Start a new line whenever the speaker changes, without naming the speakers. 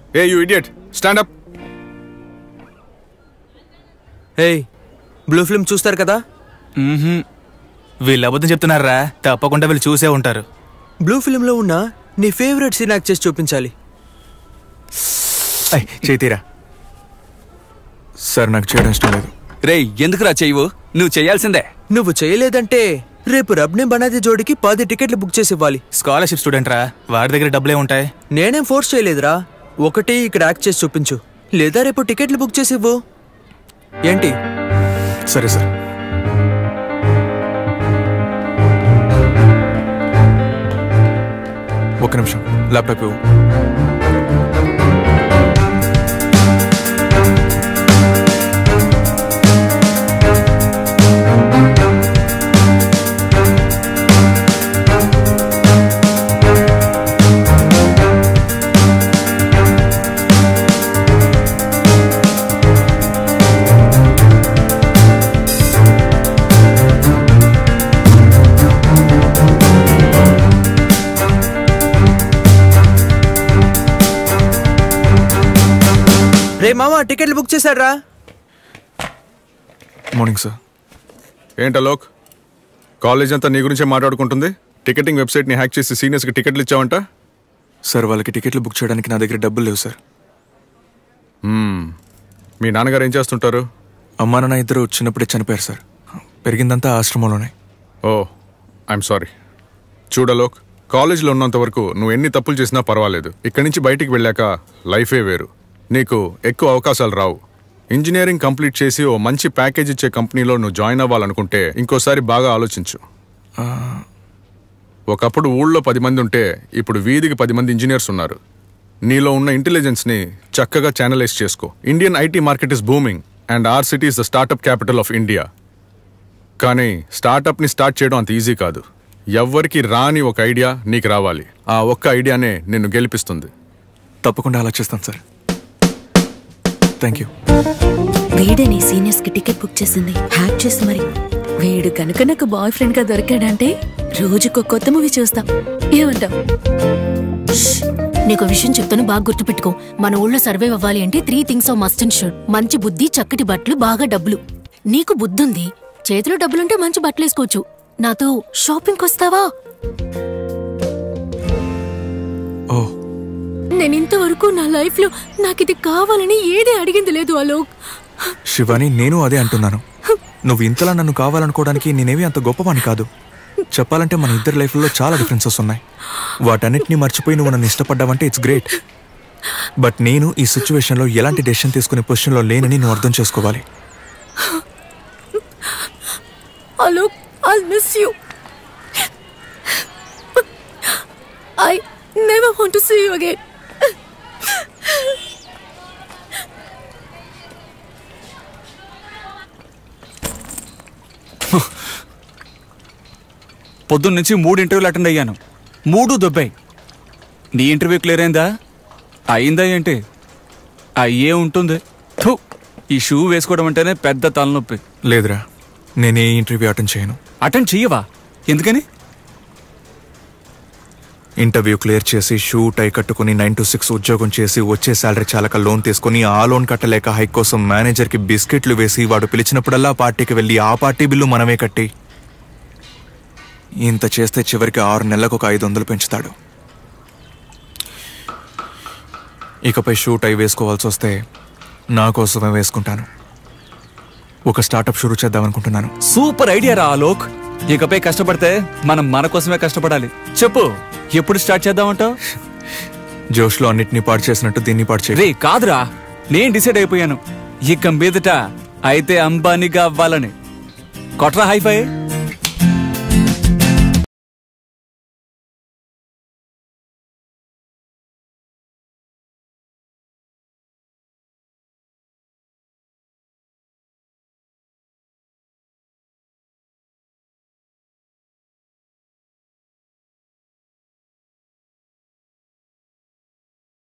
A you idiot stand up
hey blue film చూస్తారు కదా
మ్మ్హ్మ్. వీళ్ళు అబద్ధం చెప్తున్నారా తప్పకుండా వీళ్ళు చూసే ఉంటారు
బ్లూ ఫిల్మ్లో ఉన్న నీ ఫేవరెట్ సీన్ యాక్ట్ చేసి చూపించాలి
అయ్ చేతిరా సార్ నాకు చేయడం ఇష్టం లేదు
రేయ్ ఎందుకురా చెయ్యవు నువ్వు చేయాల్సిందే
నువ్వు చేయలేదంటే రేపు రబ్నే బనాది జోడికి పది టికెట్లు బుక్ చేసి ఇవ్వాలి
స్కాలర్షిప్ స్టూడెంట్ రా వాడి దగ్గర డబ్బులే ఉంటాయి
నేనేం ఫోర్స్ చేయలేదురా ఒకటి ఇక్కడ యాక్ట్ చేసి చూపించు లేదా రేపు టికెట్లు బుక్ చేసి ఇవ్వు ఏంటి
సరే సార్ ఒక్క నిమిషం ల్యాప్టాప్ ఇవ్వు
రే మామ టికెట్లు బుక్ చేశాడ్రా
మార్నింగ్ సార్
ఏంటి అలోక్ కాలేజ్ అంతా నీ గురించే మాట్లాడుకుంటుంది టికెటింగ్ వెబ్సైట్ని హ్యాక్ చేసి సీనియర్స్కి టికెట్లు ఇచ్చావంట
సార్ వాళ్ళకి టికెట్లు బుక్ చేయడానికి నా దగ్గర డబ్బులు లేవు సార్
మీ నాన్నగారు ఏం చేస్తుంటారు
అమ్మా నాన్న ఇద్దరు చిన్నప్పుడే చనిపోయారు సార్ పెరిగిందంతా ఆశ్రమంలోనే
ఓ ఐఎమ్ సారీ చూడలోక్ కాలేజీలో ఉన్నంత వరకు నువ్వు ఎన్ని తప్పులు చేసినా పర్వాలేదు ఇక్కడి నుంచి బయటికి వెళ్ళాక లైఫే వేరు నీకు ఎక్కువ అవకాశాలు రావు ఇంజనీరింగ్ కంప్లీట్ చేసి ఓ మంచి ప్యాకేజ్ ఇచ్చే కంపెనీలో నువ్వు జాయిన్ అవ్వాలనుకుంటే ఇంకోసారి బాగా ఆలోచించు ఒకప్పుడు ఊళ్ళో పది మంది ఉంటే ఇప్పుడు వీధికి పది మంది ఇంజనీర్స్ ఉన్నారు నీలో ఉన్న ఇంటెలిజెన్స్ని చక్కగా ఛానలైజ్ చేసుకో Indian IT market is booming and our city is the startup capital of India కానీ స్టార్టప్ని స్టార్ట్ చేయడం అంత ఈజీ కాదు ఎవ్వరికి రాని ఒక ఐడియా నీకు రావాలి ఆ ఒక్క ఐడియానే నిన్ను గెలిపిస్తుంది
తప్పకుండా అలా చేస్తాను సార్ థ్యాంక్ యూ
వీడే నీ సీనియర్స్ కి టికెట్ బుక్ చేసింది హ్యాక్ చేసి మరి వీడు కనుక నాకు బాయ్ ఫ్రెండ్ గా దొరికాడంటే రోజుకో కొత్త మూవీ చూస్తాం ఏమంటావ్ ష్! నీకు విషయం చెప్తాను బాగా గుర్తుపెట్టుకో మన ఊళ్ళో సర్వైవ్ అవ్వాలి అంటే three things of must and should మంచి బుద్ధి చక్కటి బట్టలు బాగా డబ్బులు నీకు బుద్ధి ఉంది చేతిలో డబ్బులుంటే మంచి బట్టలు వేసుకోవచ్చు నాతో షాపింగ్ వస్తావా
ఓ
నేను ఇంతవరకు నా లైఫ్ లో నాకు ఇది కావాలని ఏది అడిగింది లేదు అలోక్
శివాని నేను అదే అంటున్నాను నువ్వు ఇంతలా నన్ను కావాలనుకోవడానికి నేనేవి అంత గొప్పవాణ్ణి కాదు చెప్పాలంటే మన ఇద్దరి లైఫ్లో చాలా డిఫరెన్సెస్ ఉన్నాయి వాటన్నిటిని మర్చిపోయి నువ్వు నన్ను ఇష్టపడ్డావంటే ఇట్స్ గ్రేట్ బట్ నేను ఈ సిచ్యువేషన్లో ఎలాంటి డెసిషన్ తీసుకునే పొజిషన్లో లేనని నువ్వు అర్థం చేసుకోవాలి
Alok, I'll miss you. I never want to see you again.
పొద్దున్న నుంచి మూడు ఇంటర్వ్యూలు అటెండ్ అయ్యాను మూడు దొబ్బాయి నీ ఇంటర్వ్యూ క్లియర్ అయిందా అయిందా ఏంటి అయ్యే ఉంటుంది థు, ఈ షూ వేసుకోవడం అంటేనే పెద్ద తలనొప్పి
లేదురా నేను ఏ ఇంటర్వ్యూ అటెండ్ చేయను
అటెండ్ చెయ్యవా ఎందుకని
ఇంటర్వ్యూ క్లియర్ చేసి షూ టై కట్టుకుని నైన్ టు సిక్స్ ఉద్యోగం చేసి వచ్చే శాలరీ చాలక లోన్ తీసుకుని ఆ లోన్ కట్టలేక హైక్ కోసం మేనేజర్కి బిస్కెట్లు వేసి వాడు పిలిచినప్పుడల్లా పార్టీకి వెళ్ళి ఆ పార్టీ బిల్లు మనమే కట్టి ఇంత చేస్తే చివరికి ఆరు నెలలకు ఒక ఐదు వందలు పెంచుతాడు ఇకపై షూ టై వేసుకోవాల్సి వస్తే నా కోసమే వేసుకుంటాను ఒక స్టార్టప్ షురూ చేద్దామనుకుంటున్నాను
సూపర్ ఐడియా రా ఆలోక్ ఇకపై కష్టపడితే మనం మన కోసమే కష్టపడాలి చెప్పు ఎప్పుడు స్టార్ట్ చేద్దామంటావు
జోష్లో అన్నిటినీ పాడు చేసినట్టు దీన్ని పాడు చేయి
రే కాదురా నేను డిసైడ్ అయిపోయాను ఇక మీదట అయితే అంబానీగా అవ్వాలని కొట్రా హైఫై